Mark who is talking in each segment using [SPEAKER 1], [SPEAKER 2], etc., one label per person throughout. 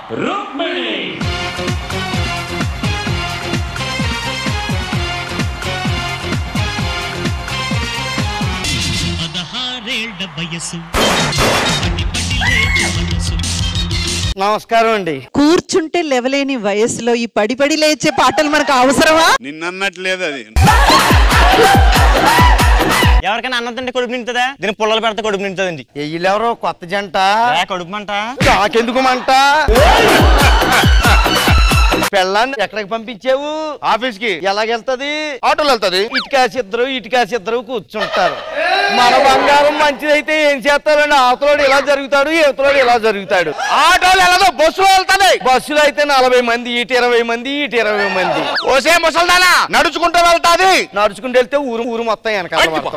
[SPEAKER 1] రుక్మిణి
[SPEAKER 2] పదహారేళ్ల వయసు పడి పడి లేచే మనసు
[SPEAKER 3] నమస్కారం అండి
[SPEAKER 4] కూర్చుంటే లెవలేని వయసులో ఈ పడి పడి లేచే పాటలు మనకు అవసరమా
[SPEAKER 5] నిన్నన్నట్లేదు అది
[SPEAKER 6] ఎవరికైనా అన్నం తింటే కడుపు నిండుతుందా దీని పుల్లలు పెడితే కడుపు నిండుతుందండి
[SPEAKER 3] ఎయ్యలెవరో కొత్త జంట
[SPEAKER 6] ఏ కడుపు మంట
[SPEAKER 3] నాకెందుకు మంట పెళ్ళాన్ని ఎక్కడికి పంపించావు ఆఫీస్ కి ఎలాగెళ్తది ఆటోలో వెళ్తది ఇటుకాసి ఇద్దరు ఇటుకాసి ఇద్దరు కూర్చుంటారు మన బంగారం మంచిదైతే ఏం చేస్తారండి అవతలోడు ఇలా జరుగుతాడు యువతలోడు ఇలా జరుగుతాడు ఆటోలు ఎలాగో బస్సులో వెళ్తాయి బస్సులో అయితే నలభై మంది ఇటు ఇరవై మంది ఇటు ఇరవై మంది ఓసే ముసల్దానా నడుచుకుంటూ వెళ్తాది నడుచుకుంటూ వెళ్తే ఊరు ఊరు మొత్తం వెనకాల పడతాం.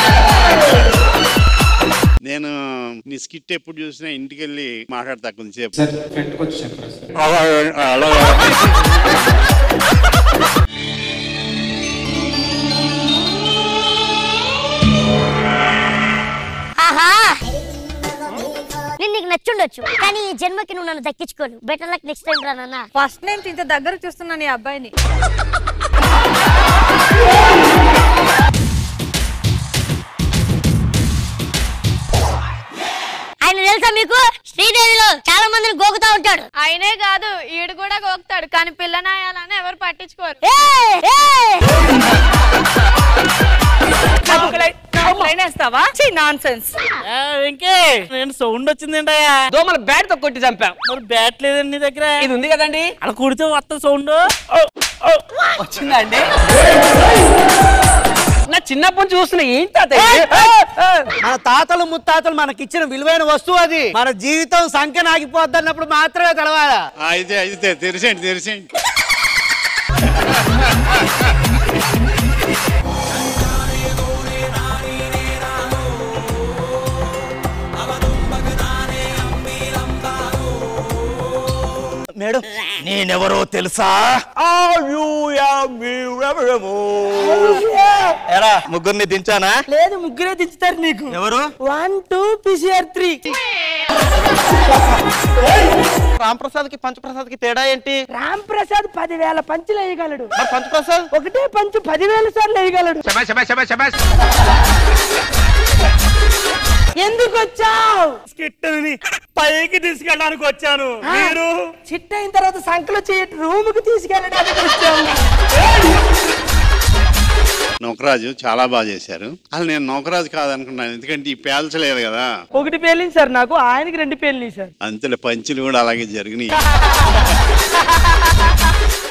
[SPEAKER 5] నేను నీ స్కిట్ ఎప్పుడు చూసినా ఇంటికి వెళ్ళి మాట్లాడతా కొంచెంసేపు
[SPEAKER 7] ఆహా నేను నీకు నచ్చుండొచ్చు కానీ ఈ జన్మకి నువ్వు నన్ను దక్కించుకోను బెటర్ లక్ నెక్స్ట్ టైం రా నాన్న
[SPEAKER 8] ఫస్ట్ నేను ఇంత దగ్గర చూస్తున్నాను ఈ అబ్బాయిని
[SPEAKER 7] ఆయన తెలుసా మీకు శ్రీదేవిలో చాలా మందిని గోకుతా ఉంటాడు
[SPEAKER 8] ఆయనే కాదు ఈడు కూడా గోకుతాడు కానీ పిల్లనాయాలని ఎవరు పట్టించుకోరు
[SPEAKER 7] ఏయ్! ఏయ్!
[SPEAKER 8] వేస్తావా నాన్ సెన్స్
[SPEAKER 9] వెంకే నేను సౌండ్ వచ్చింది ఏంటయ్యా
[SPEAKER 3] దోమల బ్యాట్ తో కొట్టి చంపాం
[SPEAKER 9] మరి బ్యాట్ లేదండి నీ దగ్గర
[SPEAKER 3] ఇది ఉంది కదండి
[SPEAKER 9] అలా కుడితే వస్తా సౌండ్
[SPEAKER 3] వచ్చిందండి నా చిన్నప్పటి నుంచి చూస్తున్నా ఏంటి
[SPEAKER 10] మన తాతలు ముత్తాతలు మనకిచ్చిన విలువైన వస్తువు అది మన జీవితం సంఖ్య నాగిపోద్ది అన్నప్పుడు మాత్రమే తెలవాలా
[SPEAKER 5] ఆ, అయితే అయితే తెరిసేయండి తెరిసేయండి
[SPEAKER 10] మేడం నేనెవరో తెలుసా
[SPEAKER 6] ఎరా ముగ్గురిని దించానా
[SPEAKER 10] లేదు ముగ్గురే దించుతారు నీకు
[SPEAKER 6] ఎవరు
[SPEAKER 10] one two PCR three
[SPEAKER 6] Ramprasad కి పంచప్రసాద్ కి తేడా ఏంటి
[SPEAKER 10] రామ్ ప్రసాద్ పదివేల పంచులు వేయగలడు
[SPEAKER 6] మరి పంచప్రసాద్
[SPEAKER 10] ఒకటే పంచు పదివేల సార్లు వేయగలడు ఎందుకు వచ్చావు
[SPEAKER 9] స్కిట్ని పైకి తీసుకెళ్ళడానికి వచ్చాను మీరు
[SPEAKER 10] చిట్ అయిన తర్వాత సంకలో చేయటి రూమ్ కి తీసుకెళ్ళడానికి వచ్చావు
[SPEAKER 5] నౌకరాజు చాలా బాగా చేశారు అసలు నేను నౌకరాజు కాదనుకున్నాను ఎందుకంటే ఈ పేల్చలేదు కదా
[SPEAKER 10] ఒకటి పేలింది సార్ నాకు ఆయనకి రెండు పేలింది సార్
[SPEAKER 5] అంతలో పంచులు కూడా అలాగే జరిగినాయి